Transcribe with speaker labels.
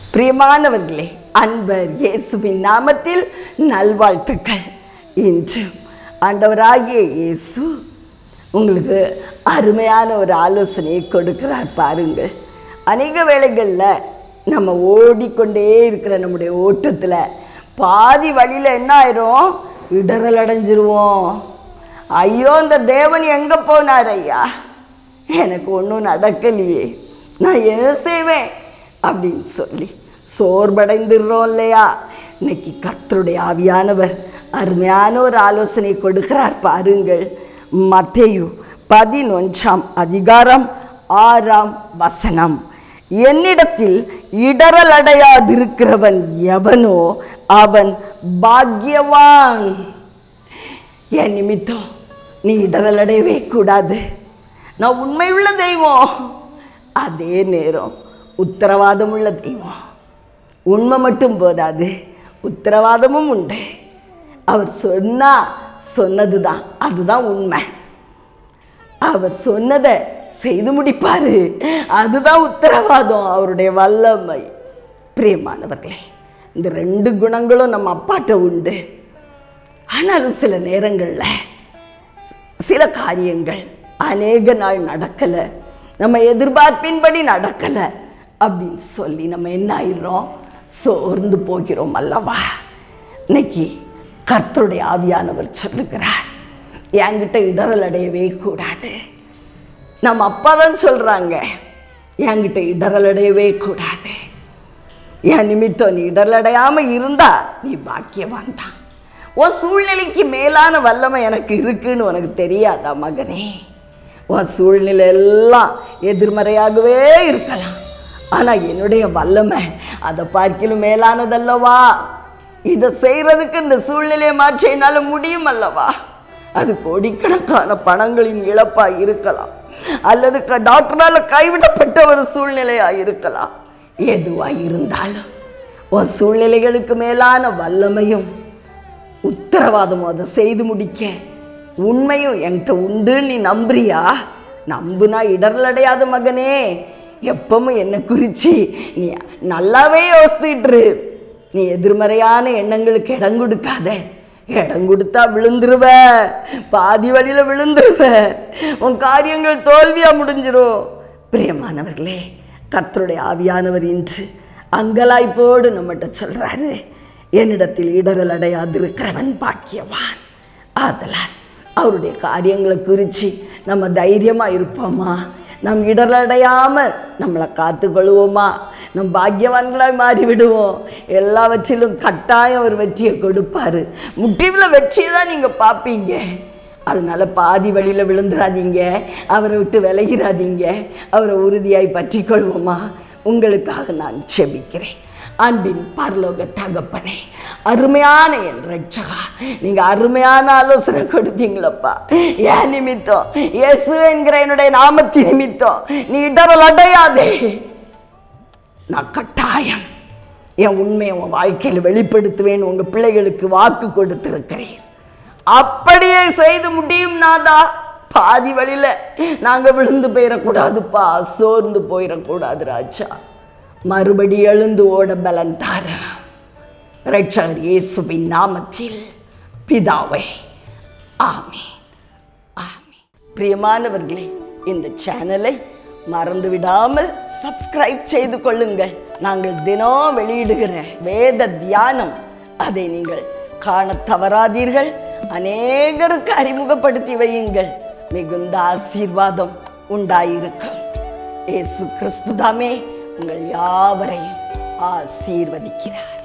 Speaker 1: பிரியமானவர்களே அன்பர் இயேசுவின் நாமத்தில் நல்வாழ்த்துக்கள் இன்று ஆண்டவராகிய இயேசு உங்களுக்கு அருமையான ஒரு ஆலோசனையை கொடுக்கிறார் பாருங்கள் அநேக வேளைகளில் நம்ம ஓடிக்கொண்டே இருக்கிற நம்முடைய ஓட்டத்தில் பாதி வழியில் என்ன ஆயிரும் இடரல் அடைஞ்சிருவோம் ஐயோ இந்த தேவன் எங்கே போனார் ஐயா எனக்கு ஒன்றும் நடக்கலையே நான் என்ன செய்வேன் அப்படின்னு சொல்லி சோர்வடைந்துடுறோம் இல்லையா இன்னைக்கு கர்த்தருடைய ஆவியானவர் அருமையான ஒரு ஆலோசனை கொடுக்கிறார் பாருங்கள் மத்தேயு பதினொன்றாம் அதிகாரம் ஆறாம் வசனம் என்னிடத்தில் இடரல் அடையாதிருக்கிறவன் எவனோ அவன் பாக்கியவான் என் நிமித்தம் நீ இடரல் அடையவே கூடாது நான் உண்மையுள்ள தெய்வம் அதே நேரம் உத்தரவாதம் உள்ள தெய்வம் உண்மை மட்டும் போதாது உத்தரவாதமும் உண்டு அவர் சொன்னா சொன்னது தான் அதுதான் உண்மை அவர் சொன்னதை செய்து முடிப்பாரு அதுதான் உத்தரவாதம் அவருடைய வல்லமை பிரியமானவர்களே இந்த ரெண்டு குணங்களும் நம்ம அப்பாட்ட உண்டு ஆனாலும் சில நேரங்களில் சில காரியங்கள் அநேக நாள் நடக்கலை நம்ம எதிர்பார்ப்பின்படி நடக்கலை அப்படின்னு சொல்லி நம்ம என்ன ஆயிடுறோம் சோர்ந்து போகிறோம் அல்லவா இன்னைக்கு கர்த்தருடைய ஆவியானவர் சொல்லுகிறார் என்கிட்ட இடரல் அடையவே கூடாது நம்ம அப்பா தான் சொல்கிறாங்க என்கிட்ட இடரல் அடையவே கூடாது என் நிமித்தம் நீ இடரலடையாமல் இருந்தா நீ பாக்கியவான் தான் உன் சூழ்நிலைக்கு மேலான வல்லமை எனக்கு இருக்குன்னு உனக்கு தெரியாதா மகனே உன் சூழ்நிலை எல்லாம் எதிர்மறையாகவே இருக்கலாம் ஆனால் என்னுடைய வல்லமை அதை பார்க்கிலும் மேலானதல்லவா இதை செய்கிறதுக்கு இந்த சூழ்நிலையை மாற்ற என்னால் முடியும் அல்லவா அது கோடிக்கணக்கான பணங்களின் இழப்பாக இருக்கலாம் அல்லது க- டாக்டரால் கைவிடப்பட்ட ஒரு சூழ்நிலையாக இருக்கலாம் எதுவாக இருந்தாலும் உன் சூழ்நிலைகளுக்கு மேலான வல்லமையும் உத்தரவாதமும் அதை செய்து முடிக்க உண்மையும் என்கிட்ட உண்டு நீ நம்புறியா நம்புனா இடர்லடையாத மகனே எப்பவும் என்னை குறித்து நீ நல்லாவே யோசித்துட்டு நீ எதிர்மறையான எண்ணங்களுக்கு இடம் கொடுக்காத இடம் கொடுத்தா விழுந்துருவ பாதி வழியில் விழுந்துருவ உன் காரியங்கள் தோல்வியாக முடிஞ்சிரும் பிரியமானவர்களே கர்த்தருடைய ஆவியானவர் இன்று அங்கலாய்ப்போடு நம்மகிட்ட சொல்கிறாரு என்னிடத்தில் இடரல் அடையாதிருக்கிறவன் பாக்கியவான் ஆதலால் அவருடைய காரியங்களை குறித்து நம்ம தைரியமாக இருப்போமா நம் இடரடையாமல் நம்மளை காத்துக்கொள்வோமா நம் பாக்கியவான்களாய் மாறி விடுவோம் எல்லாவற்றிலும் கட்டாயம் ஒரு வெற்றியை கொடுப்பாரு முடிவில் வெற்றியை தான் நீங்கள் பார்ப்பீங்க அதனால பாதி வழியில் விழுந்துடாதீங்க அவரை விட்டு விலகிடாதீங்க அவரை உறுதியாய் பற்றி கொள்வோமா உங்களுக்காக நான் செபிக்கிறேன் அன்பின் பரலோக தகப்பனே அருமையான என் ரட்சகா நீங்க அருமையான ஆலோசனை கொடுத்தீங்களப்பா ஏன் நிமித்தம் இயேசு என்கிற என்னுடைய நாமத்தின் நிமித்தம் நீ இடரல் அடையாதே நான் கட்டாயம் என் உண்மையை உன் வாழ்க்கையில் வெளிப்படுத்துவேன் உங்க பிள்ளைகளுக்கு வாக்கு கொடுத்திருக்கிறேன் அப்படியே செய்து முடியும் நாதா பாதி வழியில நாங்க விழுந்து போயிடக்கூடாதுப்பா சோர்ந்து போயிடக்கூடாது ராஜா மறுபடி எழுந்து ஓட பலன் தார ரட்சகர் இயேசுவின் நாமத்தில் பிதாவே ஆமென் ஆமென் பிரியமானவர்களே இந்த சேனலை மறந்து விடாமல் சப்ஸ்கிரைப் செய்து கொள்ளுங்கள் நாங்கள் தினம் வெளியிடுகிற வேத தியானம் அதை நீங்கள் காணத் தவறாதீர்கள் அநேகருக்கு அறிமுகப்படுத்தி வையுங்கள் மிகுந்த ஆசீர்வாதம் உண்டாயிருக்கும் இயேசு கிறிஸ்துதாமே உங்கள் யாவரையும் ஆசீர்வதிக்கிறார்